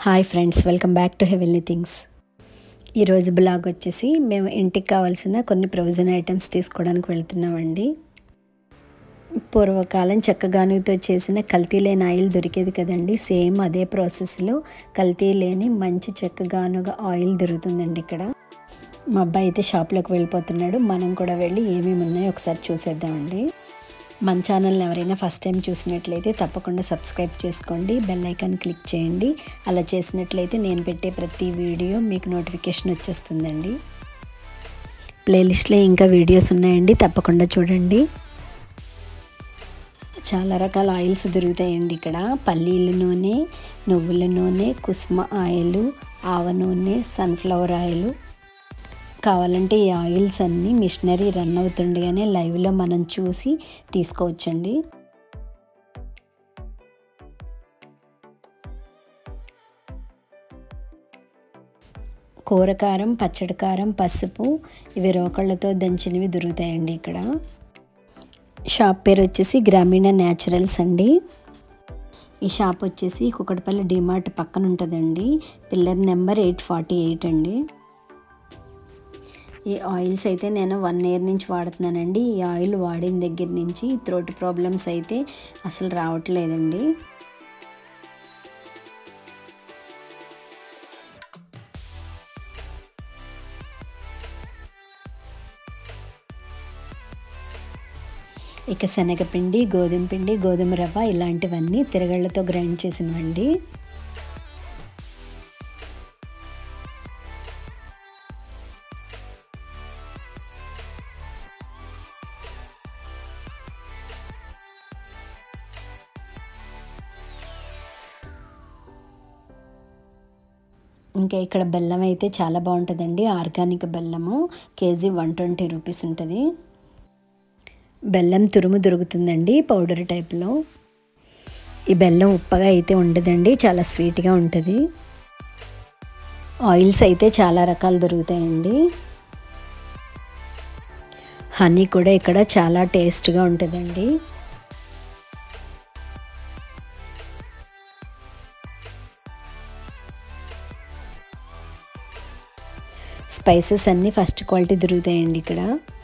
hi friends welcome back to హెవెల్నీ things ఈరోజు blog వచ్చేసి మేము ఇంటికి కావాల్సిన కొన్ని ప్రొవిజన్ ఐటమ్స్ తీసుకోవడానికి వెళ్తున్నామండి పూర్వకాలం చెక్కగానుగతో చేసిన కల్తీ లేని ఆయిల్ దొరికేది కదండి సేమ్ అదే ప్రాసెస్లో కల్తీ లేని మంచి చెక్కగానుగ ఆయిల్ దొరుకుతుందండి ఇక్కడ మా అబ్బాయి అయితే షాప్లోకి వెళ్ళిపోతున్నాడు మనం కూడా వెళ్ళి ఏమేమి ఉన్నాయో ఒకసారి చూసేద్దామండి మన ఛానల్ని ఎవరైనా ఫస్ట్ టైం చూసినట్లయితే తప్పకుండా సబ్స్క్రైబ్ చేసుకోండి బెల్ ఐకాన్ క్లిక్ చేయండి అలా చేసినట్లయితే నేను పెట్టే ప్రతి వీడియో మీకు నోటిఫికేషన్ వచ్చేస్తుందండి ప్లేలిస్ట్లో ఇంకా వీడియోస్ ఉన్నాయండి తప్పకుండా చూడండి చాలా రకాల ఆయిల్స్ దొరుకుతాయండి ఇక్కడ పల్లీల నూనె నువ్వుల నూనె కుస్మ ఆయిల్ ఆవ నూనె సన్ఫ్లవర్ ఆయిల్ కావాలంటే ఈ ఆయిల్స్ అన్నీ మిషనరీ రన్ అవుతుండగానే లైవ్లో మనం చూసి తీసుకోవచ్చండి కూరకారం పచ్చడి కారం పసుపు ఇవి రోకళ్ళతో దంచినవి దొరుకుతాయండి ఇక్కడ షాప్ పేరు వచ్చేసి గ్రామీణ న్యాచురల్స్ అండి ఈ షాప్ వచ్చేసి కుకటపల్లి డిమార్ట్ పక్కన ఉంటుందండి pillar number eight forty eight అండి ఈ ఆయిల్స్ అయితే నేను వన్ ఇయర్ నుంచి వాడుతున్నానండి ఈ ఆయిల్ వాడిన దగ్గర నుంచి థ్రోట్ ప్రాబ్లమ్స్ అయితే అసలు రావట్లేదండి ఇక శనగపిండి గోధుమ పిండి గోధుమ రవ్వ ఇలాంటివన్నీ తిరగళ్ళతో గ్రైండ్ చేసినవండి ఇంకా ఇక్కడ బెల్లం అయితే చాలా బాగుంటుందండి ఆర్గానిక్ బెల్లము కేజీ వన్ ట్వంటీ రూపీస్ ఉంటుంది బెల్లం తురుము దొరుకుతుందండి పౌడర్ టైప్లో ఈ బెల్లం ఉప్పగా అయితే ఉండదండి చాలా స్వీట్గా ఉంటుంది ఆయిల్స్ అయితే చాలా రకాలు దొరుకుతాయండి హనీ కూడా ఇక్కడ చాలా టేస్ట్గా ఉంటుందండి స్పైసెస్ అన్నీ ఫస్ట్ క్వాలిటీ దొరుకుతాయండి ఇక్కడ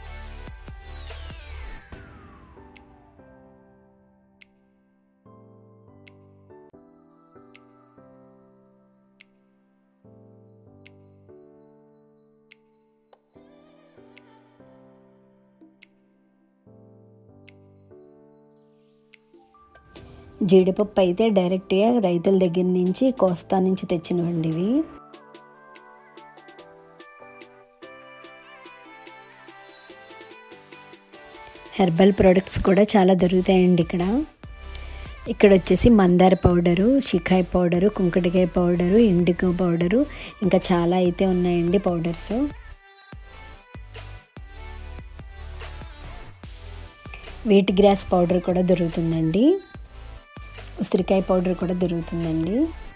జీడిపప్పు అయితే డైరెక్ట్గా రైతుల దగ్గర నుంచి కోస్తా నుంచి తెచ్చినవండి ఇవి హెర్బల్ ప్రోడక్ట్స్ కూడా చాలా దొరుకుతాయండి ఇక్కడ ఇక్కడ వచ్చేసి మందార పౌడరు షికాయ్ పౌడరు కుంకుడికాయ పౌడరు ఇండిగో పౌడరు ఇంకా చాలా అయితే ఉన్నాయండి పౌడర్స్ వీట్ గ్రాస్ పౌడర్ కూడా దొరుకుతుందండి ఉసిరికాయ పౌడర్ కూడా దొరుకుతుందండి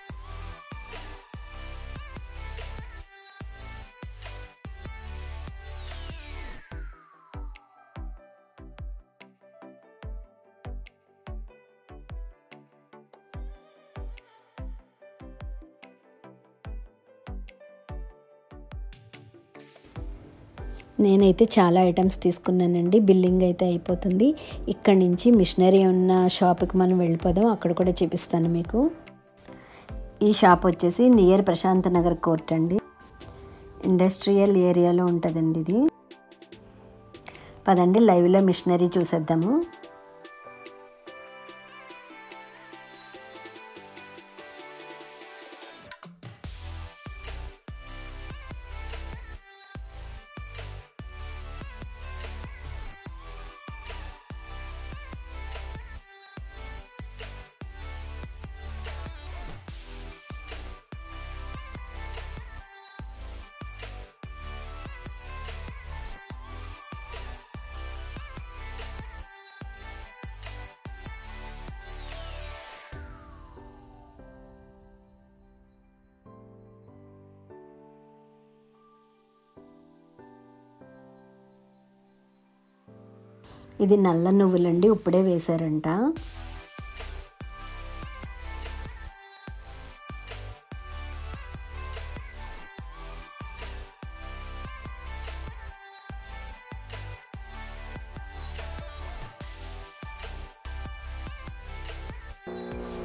నేనైతే చాలా ఐటమ్స్ తీసుకున్నానండి బిల్లింగ్ అయితే అయిపోతుంది ఇక్కడ నుంచి మిషనరీ ఉన్న షాప్కి మనం వెళ్ళిపోదాం అక్కడ కూడా చూపిస్తాను మీకు ఈ షాప్ వచ్చేసి నియర్ ప్రశాంత్ నగర్ కోర్ట్ అండి ఇండస్ట్రియల్ ఏరియాలో ఉంటుందండి ఇది పదండి లైవ్లో మిషనరీ చూసేద్దాము ఇది నల్ల నువ్వులండి ఇప్పుడే వేశారంట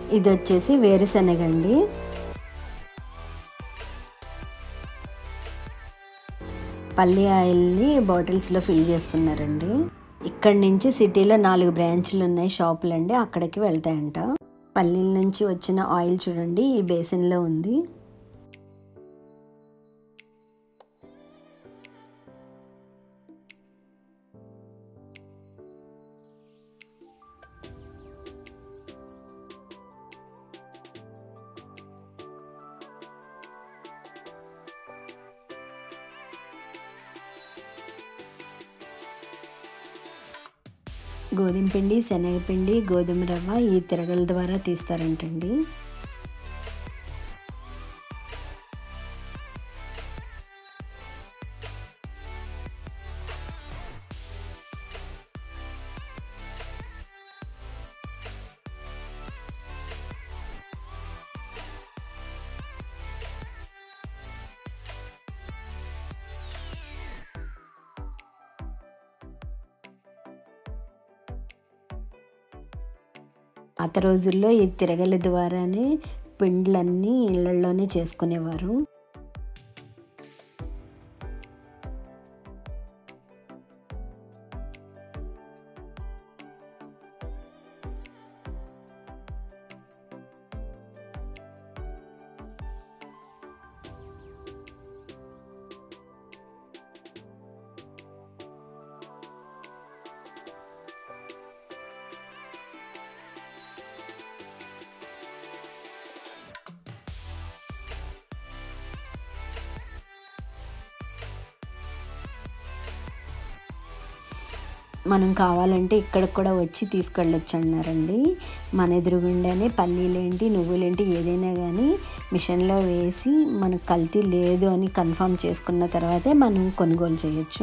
ఇది వచ్చేసి వేరుశనగ అండి పల్లి ఆయిల్ని బాటిల్స్లో ఫిల్ చేస్తున్నారండి ఇక్కడ నుంచి సిటీలో నాలుగు బ్రాంచ్లు ఉన్నాయి షాపులు అండి అక్కడికి వెళ్తాయంట పల్లీల నుంచి వచ్చిన ఆయిల్ చూడండి ఈ బేసిన్లో ఉంది గోధుమ పిండి శనగపిండి గోధుమ రవ్వ ఈ తిరగల ద్వారా తీస్తారంటండి పాత రోజుల్లో ఈ తిరగల ద్వారానే పిండ్లన్నీ ఇళ్లలోనే చేసుకునేవారు మనం కావాలంటే ఇక్కడికి కూడా వచ్చి తీసుకెళ్ళొచ్చు అన్నారండి మన ఎదురుగుండానే పల్లీలేంటి నువ్వులేంటి ఏదైనా కానీ మిషన్లో వేసి మనకు కల్తీ లేదు అని కన్ఫర్మ్ చేసుకున్న తర్వాతే మనం కొనుగోలు చేయొచ్చు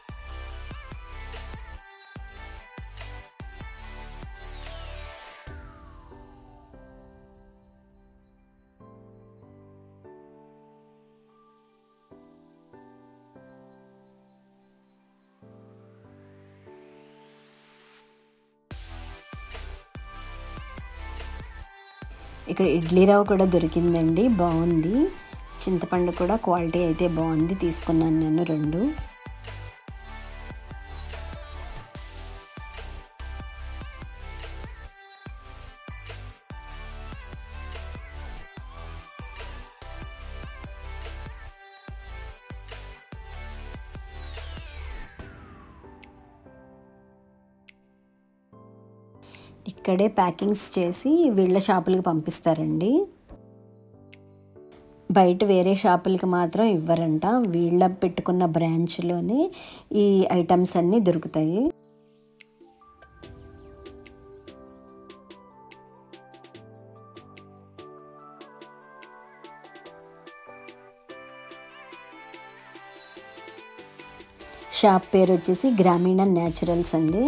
ఇక్కడ ఇడ్లీ రవ్వ కూడా దొరికిందండి బాగుంది చింతపండు కూడా క్వాలిటీ అయితే బాగుంది తీసుకున్నాను నేను రెండు ఇక్కడే ప్యాకింగ్స్ చేసి వీళ్ళ షాపులకి పంపిస్తారండి బయట వేరే షాపులకి మాత్రం ఇవ్వరంట వీళ్ళ పెట్టుకున్న బ్రాంచ్లోనే ఈ ఐటమ్స్ అన్నీ దొరుకుతాయి షాప్ పేరు వచ్చేసి గ్రామీణ న్యాచురల్స్ అండి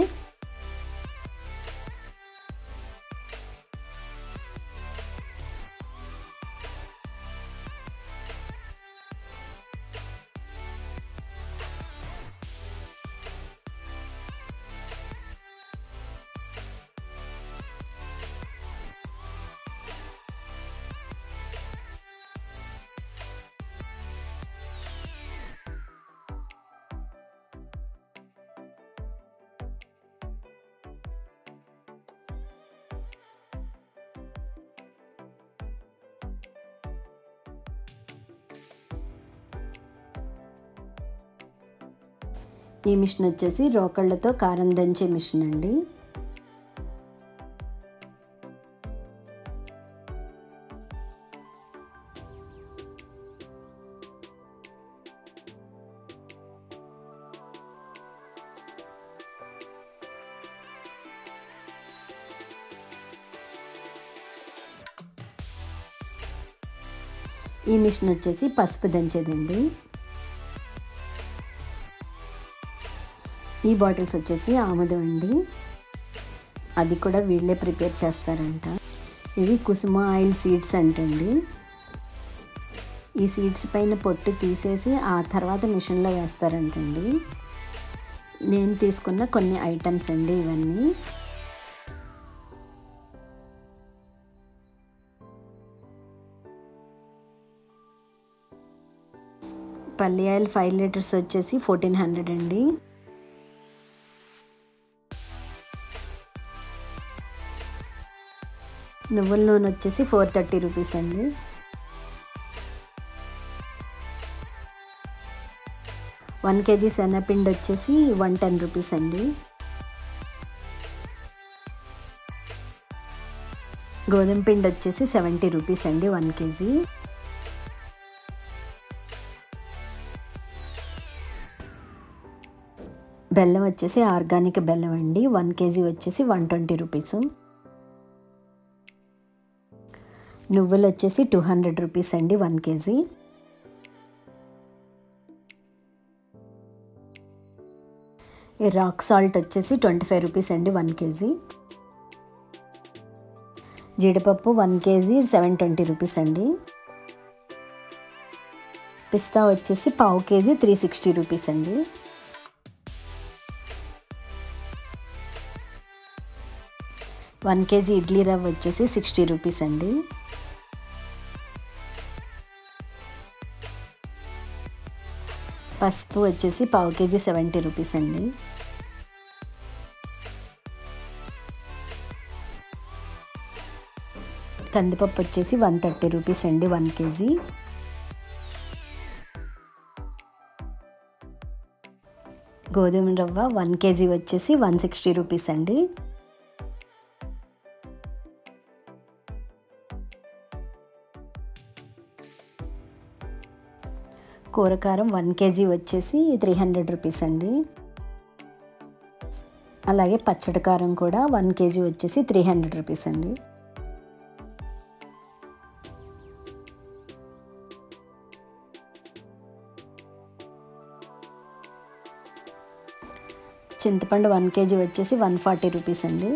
ఈ మిషన్ వచ్చేసి రోకళ్ళతో కారం దంచే మిషన్ అండి ఈ మిషన్ వచ్చేసి పసుపు దంచేదండి ఈ బాటిల్స్ వచ్చేసి ఆముదం అండి అది కూడా వీళ్ళే ప్రిపేర్ చేస్తారంట ఇవి కుసుమ ఆయిల్ సీడ్స్ అంటండి ఈ సీడ్స్ పైన పొట్టు తీసేసి ఆ తర్వాత మిషన్లో వేస్తారంటండి నేను తీసుకున్న కొన్ని ఐటమ్స్ అండి ఇవన్నీ పల్లి ఆయిల్ ఫైవ్ లీటర్స్ వచ్చేసి ఫోర్టీన్ హండ్రెడ్ అండి నువ్వుల నూనె వచ్చేసి ఫోర్ థర్టీ రూపీస్ అండి వన్ కేజీ శనగపిండి వచ్చేసి వన్ టెన్ రూపీస్ అండి గోధుమ పిండి వచ్చేసి సెవెంటీ రూపీస్ అండి వన్ కేజీ బెల్లం వచ్చేసి ఆర్గానిక్ బెల్లం అండి వన్ కేజీ వచ్చేసి వన్ ట్వంటీ రూపీస్ నువ్వులు వచ్చేసి టూ హండ్రెడ్ రూపీస్ అండి వన్ కేజీ ఈ రాక్ సాల్ట్ వచ్చేసి ట్వంటీ ఫైవ్ రూపీస్ అండి వన్ కేజీ జీడిపప్పు one KG seven twenty rupees అండి పిస్తా వచ్చేసి పావు కేజీ త్రీ సిక్స్టీ రూపీస్ అండి వన్ కేజీ ఇడ్లీ రవ్వ వచ్చేసి సిక్స్టీ రూపీస్ అండి పసుపు వచ్చేసి పావు కేజీ సెవెంటీ రూపీస్ అండి కందిపప్పు వచ్చేసి వన్ థర్టీ రూపీస్ అండి వన్ కేజీ గోధుమ రవ్వ వన్ కేజీ వచ్చేసి వన్ సిక్స్టీ రూపీస్ అండి కూరకారం వన్ కేజీ వచ్చేసి త్రీ హండ్రెడ్ రూపీస్ అండి అలాగే పచ్చడి కారం కూడా వన్ కేజీ వచ్చేసి త్రీ హండ్రెడ్ రూపీస్ అండి చింతపండు వన్ కేజీ వచ్చేసి వన్ ఫార్టీ రూపీస్ అండి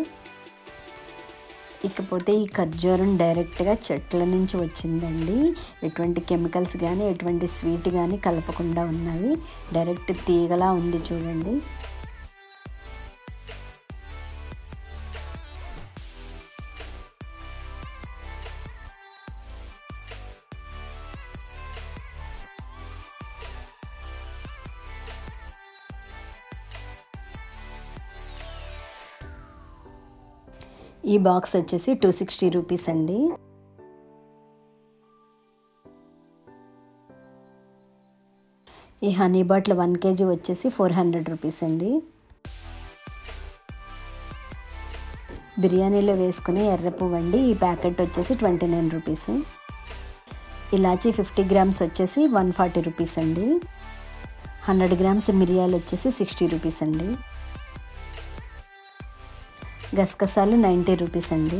ఇకపోతే ఈ ఖర్జూరం డైరెక్ట్గా చెట్ల నుంచి వచ్చిందండి ఎటువంటి కెమికల్స్ కానీ ఎటువంటి స్వీట్ కానీ కలపకుండా ఉన్నవి డైరెక్ట్ తీగలా ఉంది చూడండి ఈ బాక్స్ వచ్చేసి టూ సిక్స్టీ రూపీస్ అండి ఈ హనీ బాటిల్ వన్ కేజీ వచ్చేసి ఫోర్ హండ్రెడ్ రూపీస్ అండి బిర్యానీలో వేసుకునే ఎర్ర పువ్వు అండి ఈ ప్యాకెట్ వచ్చేసి ట్వంటీ నైన్ రూపీస్ ఇలాచీ ఫిఫ్టీ గ్రామ్స్ వచ్చేసి వన్ ఫార్టీ రూపీస్ అండి హండ్రెడ్ గ్రామ్స్ మిరియాలు వచ్చేసి సిక్స్టీ రూపీస్ అండి గసగసాలు నైంటీ రూపీస్ అండి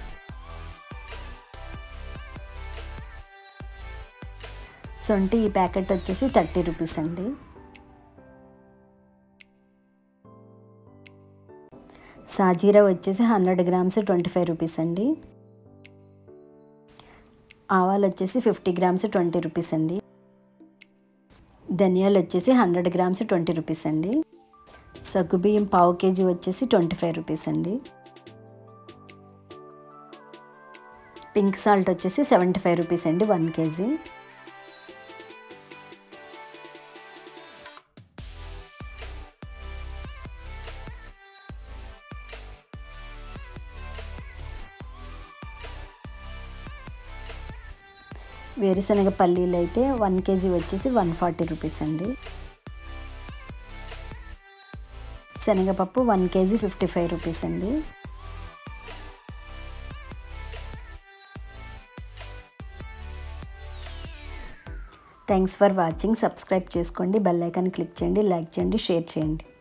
సొంటి ఈ ప్యాకెట్ వచ్చేసి థర్టీ రూపీస్ అండి సాజీరా వచ్చేసి hundred grams twenty five rupees అండి ఆవాలు వచ్చేసి ఫిఫ్టీ గ్రామ్స్ ట్వంటీ రూపీస్ అండి ధనియాలు వచ్చేసి హండ్రెడ్ గ్రామ్స్ ట్వంటీ రూపీస్ అండి సగ్గుబియ్యం పావు కేజీ వచ్చేసి ట్వంటీ ఫైవ్ రూపీస్ అండి పింక్ సాల్ట్ వచ్చేసి సెవెంటీ ఫైవ్ రూపీస్ అండి వన్ కేజీ వేరుశనగ పల్లీలు అయితే వన్ కేజీ వచ్చేసి వన్ ఫార్టీ రూపీస్ అండి శనగపప్పు one KG fifty five rupees అండి థ్యాంక్స్ ఫర్ వాచింగ్ సబ్స్క్రైబ్ చేసుకోండి బెల్ ఐకాన్ క్లిక్ చేయండి లైక్ చేయండి షేర్ చేయండి